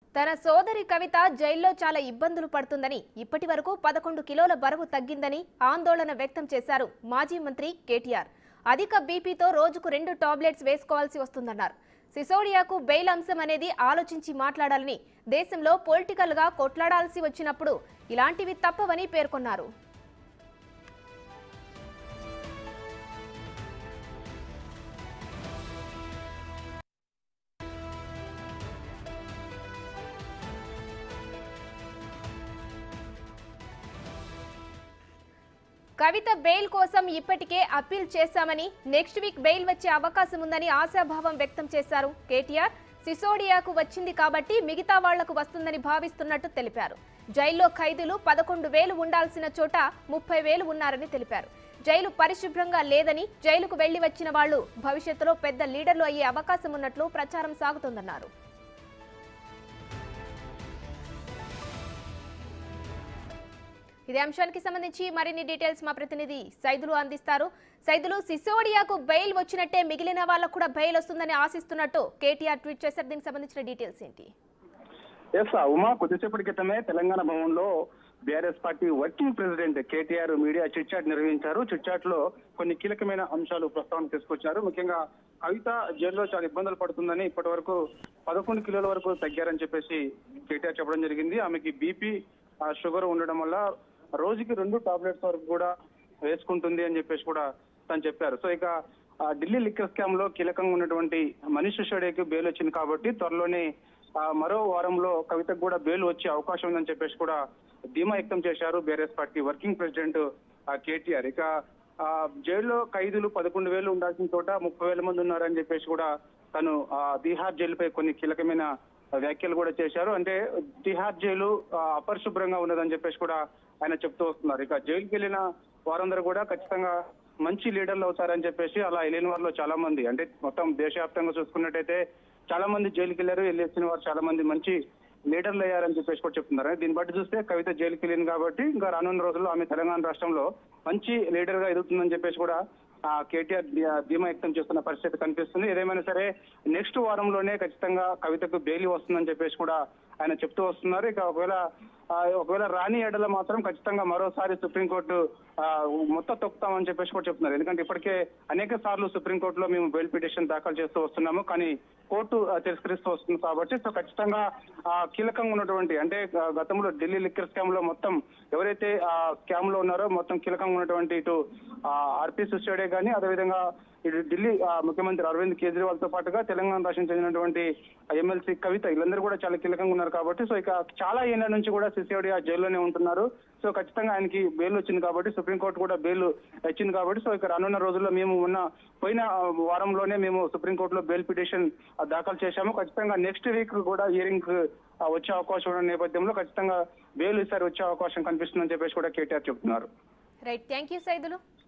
తన సోదరి కవిత జైల్లో చాలా ఇబ్బందులు పడుతుందని ఇప్పటి వరకు పదకొండు కిలోల బరువు తగ్గిందని ఆందోళన వ్యక్తం చేశారు మాజీ మంత్రి కేటీఆర్ అధిక బీపీతో రోజుకు రెండు టాబ్లెట్స్ వేసుకోవాల్సి వస్తుందన్నారు సిసోడియాకు బెయిల్ అంశం అనేది ఆలోచించి మాట్లాడాలని దేశంలో పొలిటికల్ గా కొట్లాడాల్సి వచ్చినప్పుడు ఇలాంటివి తప్పవని పేర్కొన్నారు కవిత బెయిల్ కోసం ఇప్పటికే అప్పీల్ చేశామని నెక్స్ట్ వీక్ బెయిల్ వచ్చే అవకాశం ఉందని ఆశాభావం వ్యక్తం చేశారు కేటీఆర్ సిసోడియాకు వచ్చింది కాబట్టి మిగతా వాళ్లకు వస్తుందని భావిస్తున్నట్టు తెలిపారు జైల్లో ఖైదీలు పదకొండు వేలు ఉండాల్సిన చోట ముప్పై వేలు ఉన్నారని తెలిపారు జైలు పరిశుభ్రంగా లేదని జైలుకు వెళ్లి వచ్చిన వాళ్లు భవిష్యత్తులో పెద్ద లీడర్లు అయ్యే అవకాశం ఉన్నట్లు ప్రచారం సాగుతోందన్నారు ఇదే అంశానికి సంబంధించి మరిన్ని డీటెయిల్స్ మా ప్రతినిధి సైదులు అందిస్తారు సైదులు సిసోడియాకు బెయిల్ వచ్చినట్టే మిగిలిన వాళ్ళకు కూడా బెయిల్ వస్తుందని ఆశిస్తున్నట్టు కేటీఆర్ ట్వీట్ చేశారు దీనికి సంబంధించిన డీటెయిల్స్ ఏంటి ఎస్ ఉమా కొద్దిసేపటి క్రితమే తెలంగాణ భవన్లో BRS party working president KTR media chitchat నిర్వహించారు చిట్చాట్ లో కొన్ని కీలకమైన అంశాలు ప్రస్తావన తీసుకొచ్చారు ముఖ్యంగా కవిత జైల్లో చాలా ఇబ్బందులు పడుతుందని ఇప్పటి వరకు పదకొండు కిలోల వరకు తగ్గారని చెప్పేసి కేటీఆర్ చెప్పడం జరిగింది ఆమెకి బీపీ షుగర్ ఉండడం వల్ల రోజుకి రెండు టాబ్లెట్స్ వరకు కూడా వేసుకుంటుంది అని చెప్పేసి కూడా తను చెప్పారు సో ఇక ఆ, ఢిల్లీ లిక్కర్ స్కామ్ లో కీలకంగా ఉన్నటువంటి మనీష్ సిసోడియాకి బెయిల్ వచ్చింది కాబట్టి త్వరలోనే ఆ, మరో వారంలో కవితకు కూడా బెయిల్ వచ్చే అవకాశం ఉందని చెప్పేసి కూడా ధీమా వ్యక్తం చేశారు బీఆర్ఎస్ పార్టీ వర్కింగ్ ప్రెసిడెంట్ ఆ, కేటీఆర్ ఇక ఆ, జైల్లో ఖైదీలు పదకొండు వేలు ఉండాల్సిన చోట ముప్పై వేల మంది ఉన్నారని చెప్పేసి కూడా తను ఆ, తిహార్ జైలుపై కొన్ని కీలకమైన వ్యాఖ్యలు కూడా చేశారు అంటే తిహార్ జైలు ఆ, అపరిశుభ్రంగా ఉన్నదని చెప్పేసి కూడా ఆయన చెప్తూ వస్తున్నారు ఇక జైలుకి వెళ్ళిన వారందరూ కూడా ఖచ్చితంగా మంచి లీడర్లు అవుతారని చెప్పేసి అలా వెళ్ళిన వారిలో చాలా మంది అంటే మొత్తం దేశవ్యాప్తంగా చూసుకున్నట్టయితే చాలా మంది జైలుకి వెళ్ళారు వెళ్ళి వచ్చిన వారు చాలా మంది మంచి లీడర్లు అయ్యారని చెప్పేసి కూడా చెప్తున్నారు దీన్ని బట్టి చూస్తే కవిత జైలుకి వెళ్ళింది కాబట్టి ఇంకా రానున్న రోజుల్లో ఆమె తెలంగాణ రాష్ట్రంలో మంచి లీడర్ గా ఎదుగుతుందని చెప్పేసి కూడా ఆ కేటీఆర్ ధీ- ధీమా వ్యక్తం చేస్తున్న పరిస్థితి కనిపిస్తుంది ఏదేమైనా సరే నెక్స్ట్ వారంలోనే ఖచ్చితంగా కవితకు బెయిల్ వస్తుందని చెప్పేసి కూడా ఆయన చెప్తూ వస్తున్నారు ఇక ఒకవేళ ఆ, ఒకవేళ రాని ఎడల మాత్రం ఖచ్చితంగా మరోసారి సుప్రీంకోర్టు ఆ, మొత్తం తొక్కుతామని చెప్పేసి కూడా చెప్తున్నారు ఎందుకంటే ఇప్పటికే అనేక సార్లు సుప్రీంకోర్టులో మేము బెయిల్ పిటిషన్ దాఖలు చేస్తూ వస్తున్నాము కానీ కోర్టు ఆ, తిరస్కరిస్తూ వస్తుంది కాబట్టి సో ఖచ్చితంగా ఆ, కీలకంగా ఉన్నటువంటి అంటే ఆ, గతంలో ఢిల్లీ లిక్కర్ స్కామ్ లో మొత్తం ఎవరైతే ఆ స్కామ్ లో ఉన్నారో మొత్తం కీలకంగా ఉన్నటువంటి ఇటు ఆర్పీ సిస్టడే కానీ అదేవిధంగా ఇటు ఢిల్లీ ఆ, ముఖ్యమంత్రి అరవింద్ కేజ్రీవాల్ తో పాటుగా తెలంగాణ రాష్ట్రం చెందినటువంటి ఎమ్మెల్సీ కవిత వీళ్ళందరూ కూడా చాలా కీలకంగా ఉన్నారు కాబట్టి సో ఇక చాలా ఏళ్ల నుంచి కూడా సిసిఓడి ఆ జైల్లోనే ఉంటున్నారు సో ఖచ్చితంగా ఆయనకి బెయిల్ వచ్చింది కాబట్టి సుప్రీంకోర్టు కూడా బెయిల్ ఇచ్చింది కాబట్టి సో ఇక రానున్న రోజుల్లో మేము ఉన్న పోయిన ఆ, వారంలోనే మేము సుప్రీంకోర్టులో బెయిల్ పిటిషన్ ఆ, దాఖలు చేశాము ఖచ్చితంగా నెక్స్ట్ వీక్ కూడా హియరింగ్ వచ్చే అవకాశం ఉన్న నేపథ్యంలో ఖచ్చితంగా బెయిల్ ఈసారి వచ్చే అవకాశం కనిపిస్తుందని చెప్పేసి కూడా కేటీఆర్ చెప్తున్నారు రైట్ థ్యాంక్ యూ సైదులు